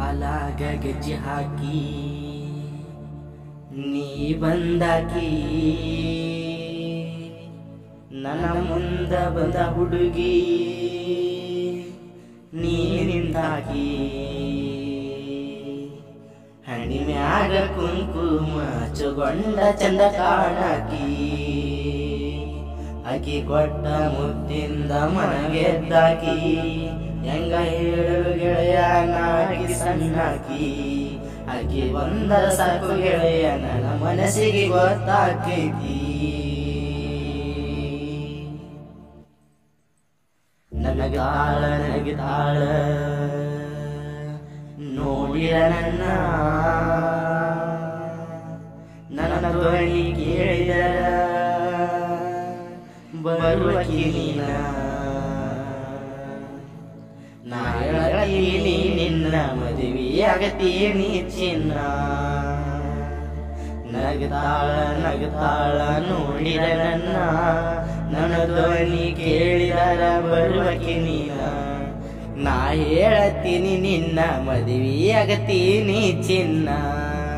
ಕಾಲಾಗ ಗೆಜ್ಜೆ ಹಾಕಿ ನೀ ಬಂದಾಕಿ ನನ್ನ ಮುಂದ ಬಂದ ಹುಡುಗಿ ನೀ ನಿಂತಾಕಿ ಹಣಿ ಮ್ಯಾಗ ಕುಂಕುಮ ಹಚ್ಚಗೊಂಡ ಚಂದ ಕಾಣಾಕಿ ಅಕ್ಕಿ ಕೊಟ್ಟ ಮುತ್ತಿಂದ ಮನಗೆದ್ದಾಕಿ ಹೆಂಗ ಹೇಳು ಗೆಳೆಯ ನಾಕಿ ಸಣ್ಣಾಕಿ ಅಕ್ಕಿ ಬಂದ ಸಾಕು ಗೆಳೆಯ ನನ್ನ ಮನಸ್ಸಿಗೆ ಗೊತ್ತಾಕೈತಿ ನಗತಾಳ ನಗತಾಳ ನೋಡಿರ ನನ್ನ ನನ್ನ ಧ್ವನಿ ಕೇಳಿದರ ಬರುವ ಕಿನಿನ ನಾ ಹೇಳತೀನಿ ನಿನ್ನ ಮದುವೆಯಾಗತೀನಿ ಚಿನ್ನ ನಗತಾಳ ನಗತಾಳ ನೋಡಿದ ನನ್ನ ನನ್ನ ಧ್ವನಿ ಕೇಳಿದರ ಬರುವ ಕಿನಿನ ನಾ ಹೇಳತೀನಿ ನಿನ್ನ ಮದುವೆಯಾಗತೀನಿ ಚಿನ್ನ